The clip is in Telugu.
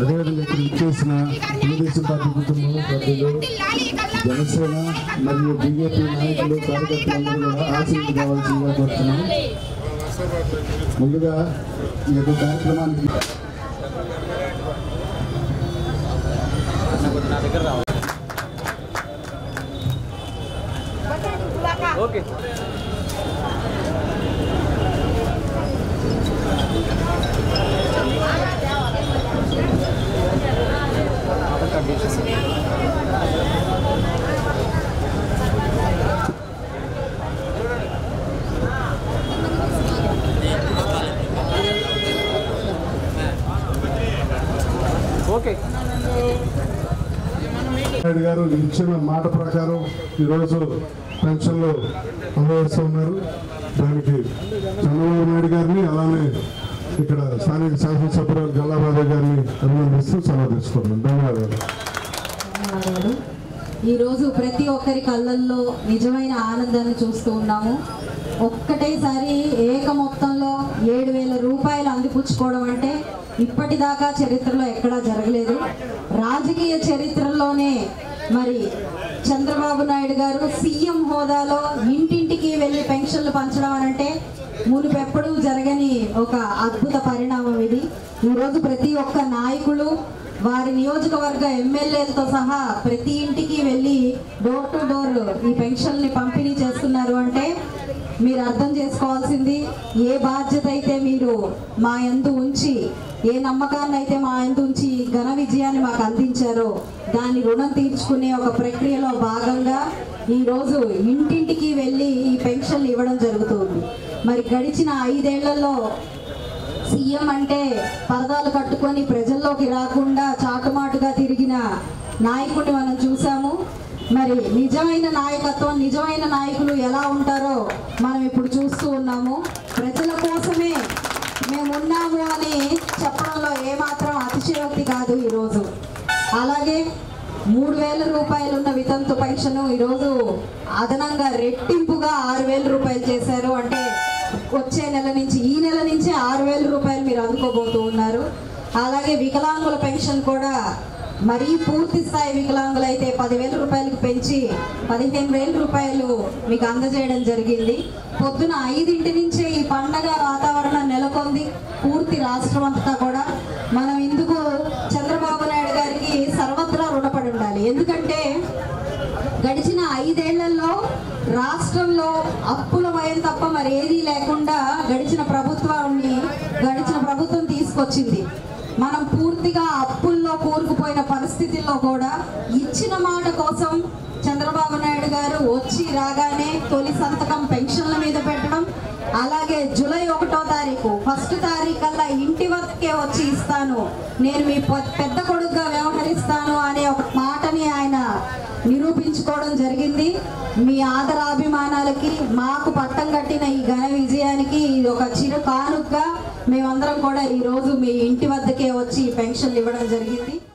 అదేవిధంగా ఇక్కడ ఇచ్చేసిన తెలుగుదేశం పార్టీ కుటుంబం సభ్యులు జనసేన మరియు బీజేపీ నాయకులు కార్యకర్తలందరూ కూడా ఆశీర్వాదం కావాల్సిందిగా కోరుతున్నాం ముందుగా ఈ యొక్క కార్యక్రమానికి ఓకే ఓకే నాయుడు గారు ఇచ్చిన మాట ప్రకారం ఈరోజు పెన్షన్లు అందజేస్తూ ఉన్నారు దానికి చంద్రబాబు నాయుడు గారిని అలానే ఇక్కడ స్థానిక శాసనసభ్యులు గల్లాబాబు గారిని అభినందిస్తూ సెలవు తీసుకున్నాను ధన్యవాదాలు ధన్యవాదాలు ఈరోజు ప్రతి ఒక్కరి కళ్ళల్లో నిజమైన ఆనందాన్ని చూస్తూ ఉన్నాము ఒక్కటేసారి ఏక మొత్తంలో ఏడు వేల రూపాయలు అందిపుచ్చుకోవడం అంటే ఇప్పటిదాకా చరిత్రలో ఎక్కడా జరగలేదు రాజకీయ చరిత్రలోనే మరి చంద్రబాబు నాయుడు గారు సీఎం హోదాలో ఇంటింటికి వెళ్ళి పెన్షన్లు పంచడం అని అంటే మునుపెప్పుడూ జరగని ఒక అద్భుత పరిణామం ఇది ఈరోజు ప్రతి ఒక్క నాయకులు వారి నియోజకవర్గ ఎమ్మెల్యేలతో సహా ప్రతి ఇంటికి వెళ్ళి డోర్ టు డోర్ ఈ పెన్షన్ని పంపిణీ చేస్తున్నారు అంటే మీరు అర్థం చేసుకోవాల్సింది ఏ బాధ్యత అయితే మీరు మా యందు ఉంచి ఏ నమ్మకాన్ని అయితే మా యందు ఉంచి ఈ ఘన విజయాన్ని మాకు అందించారో దాని రుణం తీర్చుకునే ఒక ప్రక్రియలో భాగంగా ఈరోజు ఇంటింటికి వెళ్ళి ఈ పెన్షన్లు ఇవ్వడం జరుగుతుంది మరి గడిచిన ఐదేళ్లలో సీఎం అంటే పరదాలు కట్టుకొని ప్రజల్లోకి రాకుండా చాటుమాటుగా తిరిగిన నాయకుడిని మనం చూసాము మరి నిజమైన నాయకత్వం నిజమైన నాయకులు ఎలా ఉంటారో మనం ఇప్పుడు చూస్తూ ఉన్నాము ప్రజల కోసమే మేము ఉన్నాము అని చెప్పడంలో ఏమాత్రం అతిశయోక్తి కాదు ఈరోజు అలాగే మూడు వేల రూపాయలు ఉన్న వితంతు పెన్షన్ ఈరోజు అదనంగా రెట్టింపుగా ఆరు వేల రూపాయలు చేశారు అంటే వచ్చే నెల నుంచి ఈ నెల నుంచి ఆరు వేల రూపాయలు మీరు అందుకోబోతూ ఉన్నారు అలాగే వికలాంగుల పెన్షన్ కూడా మరీ పూర్తి స్థాయి వికలాంగులు అయితే పదివేల రూపాయలకు పెంచి పదిహేను వేల రూపాయలు మీకు అందజేయడం జరిగింది పొద్దున ఐదింటి నుంచే ఈ పండగ వాతావరణం నెలకొంది పూర్తి రాష్ట్రం అంతటా కూడా మనం ఇందుకు చంద్రబాబు నాయుడు గారికి సర్వత్రా రుణపడి ఉండాలి ఎందుకంటే గడిచిన ఐదేళ్లలో రాష్ట్రంలో అప్పుల భయం తప్ప మరి ఏదీ లేకుండా గడిచిన ప్రభుత్వాన్ని గడిచిన ప్రభుత్వం తీసుకొచ్చింది మనం పూర్తిగా అప్పుల్లో కూరుకుపోయిన పరిస్థితుల్లో కూడా ఇచ్చిన మాట కోసం చంద్రబాబు నాయుడు గారు వచ్చి రాగానే తొలి సంతకం పెన్షన్ల మీద పెట్టడం అలాగే జూలై ఒకటో తారీఖు ఫస్ట్ తారీఖు కల్లా ఇంటి వద్దకే వచ్చి ఇస్తాను నేను మీ పె- పెద్ద కొడుకుగా వ్యవహరిస్తాను అనే ఒక మాటని ఆయన నిరూపించుకోవడం జరిగింది మీ ఆదరాభిమానాలకి మాకు పట్టం కట్టిన ఈ ఘన విజయానికి ఇది ఒక చిరు కానుకగా మేమందరం కూడా ఈరోజు మీ ఇంటి వద్దకే వచ్చి ఈ పెన్షన్లు ఇవ్వడం జరిగింది